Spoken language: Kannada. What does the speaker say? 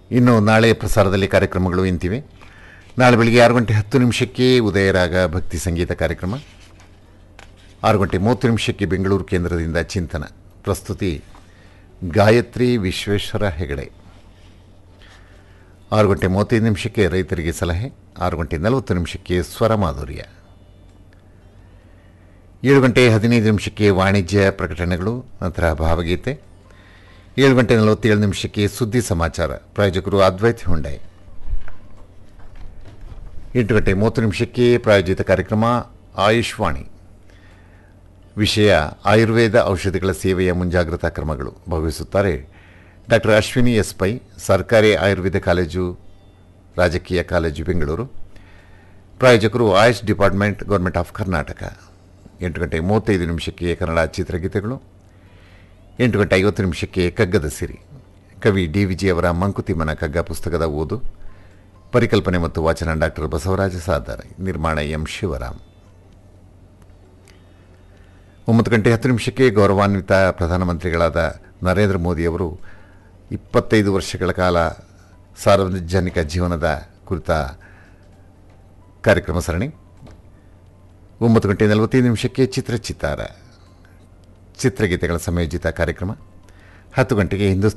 ಇನ್ನು ನಾಳೆ ಪ್ರಸಾರದಲ್ಲಿ ಕಾರ್ಯಕ್ರಮಗಳು ಇಂತಿವೆ ನಾಳೆ ಬೆಳಿಗ್ಗೆ ಆರು ಗಂಟೆ ಹತ್ತು ನಿಮಿಷಕ್ಕೆ ಉದಯರಾಗ ಭಕ್ತಿ ಸಂಗೀತ ಕಾರ್ಯಕ್ರಮ ಆರು ಗಂಟೆ ಮೂವತ್ತು ನಿಮಿಷಕ್ಕೆ ಬೆಂಗಳೂರು ಕೇಂದ್ರದಿಂದ ಚಿಂತನ ಪ್ರಸ್ತುತಿ ಗಾಯತ್ರಿ ವಿಶ್ವೇಶ್ವರ ಹೆಗಡೆ ಆರು ಗಂಟೆ ಮೂವತ್ತೈದು ನಿಮಿಷಕ್ಕೆ ರೈತರಿಗೆ ಸಲಹೆ ಆರು ಗಂಟೆ ನಲವತ್ತು ನಿಮಿಷಕ್ಕೆ ಸ್ವರ ಮಾಧುರ್ಯ ಏಳು ಗಂಟೆ ಹದಿನೈದು ನಿಮಿಷಕ್ಕೆ ವಾಣಿಜ್ಯ ಪ್ರಕಟಣೆಗಳು ನಂತರ ಭಾವಗೀತೆ ಏಳು ಗಂಟೆ ನಲವತ್ತೇಳು ನಿಮಿಷಕ್ಕೆ ಸುದ್ದಿ ಸಮಾಚಾರ ಪ್ರಾಯೋಜಕರು ಅದ್ವೈತ್ ಹುಂಡೈ ಎಂಟು ಗಂಟೆ ಮೂವತ್ತು ನಿಮಿಷಕ್ಕೆ ಪ್ರಾಯೋಜಿತ ಕಾರ್ಯಕ್ರಮ ಆಯುಷ್ವಾಣಿ ವಿಷಯ ಆಯುರ್ವೇದ ಔಷಧಿಗಳ ಸೇವೆಯ ಮುಂಜಾಗ್ರತಾ ಕ್ರಮಗಳು ಭಾಗವಹಿಸುತ್ತಾರೆ ಡಾಕ್ಟರ್ ಅಶ್ವಿನಿ ಎಸ್ ಪೈ ಸರ್ಕಾರಿ ಆಯುರ್ವೇದ ಕಾಲೇಜು ರಾಜಕೀಯ ಕಾಲೇಜು ಬೆಂಗಳೂರು ಪ್ರಾಯೋಜಕರು AYUSH department government of Karnataka ಎಂಟು ಗಂಟೆ ಮೂವತ್ತೈದು ನಿಮಿಷಕ್ಕೆ ಕನ್ನಡ ಚಿತ್ರಗೀತೆಗಳು ಎಂಟು ಗಂಟೆ ಐವತ್ತು ನಿಮಿಷಕ್ಕೆ ಕಗ್ಗದ ಸಿರಿ ಕವಿ ಡಿ ವಿಜಿಯವರ ಮಂಕುತಿಮ್ಮನ ಕಗ್ಗ ಪುಸ್ತಕದ ಓದು ಪರಿಕಲ್ಪನೆ ಮತ್ತು ವಾಚನ ಡಾಕ್ಟರ್ ಬಸವರಾಜ ಸಾದಾರ್ ನಿರ್ಮಾಣ ಎಂ ಶಿವರಾಮ್ ಒಂಬತ್ತು ಗಂಟೆ ಹತ್ತು ನಿಮಿಷಕ್ಕೆ ಗೌರವಾನ್ವಿತ ಪ್ರಧಾನಮಂತ್ರಿಗಳಾದ ನರೇಂದ್ರ ಮೋದಿಯವರು ಇಪ್ಪತ್ತೈದು ವರ್ಷಗಳ ಕಾಲ ಸಾರ್ವಜನಿಕ ಜೀವನದ ಕುರಿತ ಕಾರ್ಯಕ್ರಮ ಸರಣಿ ಒಂಬತ್ತು ಗಂಟೆ ನಲವತ್ತೈದು ನಿಮಿಷಕ್ಕೆ ಚಿತ್ರಚಿತ್ತಾರ ಚಿತ್ರಗೀತೆಗಳ ಸಂಯೋಜಿತ ಕಾರ್ಯಕ್ರಮ ಹತ್ತು ಗಂಟೆಗೆ ಹಿಂದೂಸ್ತಾನ್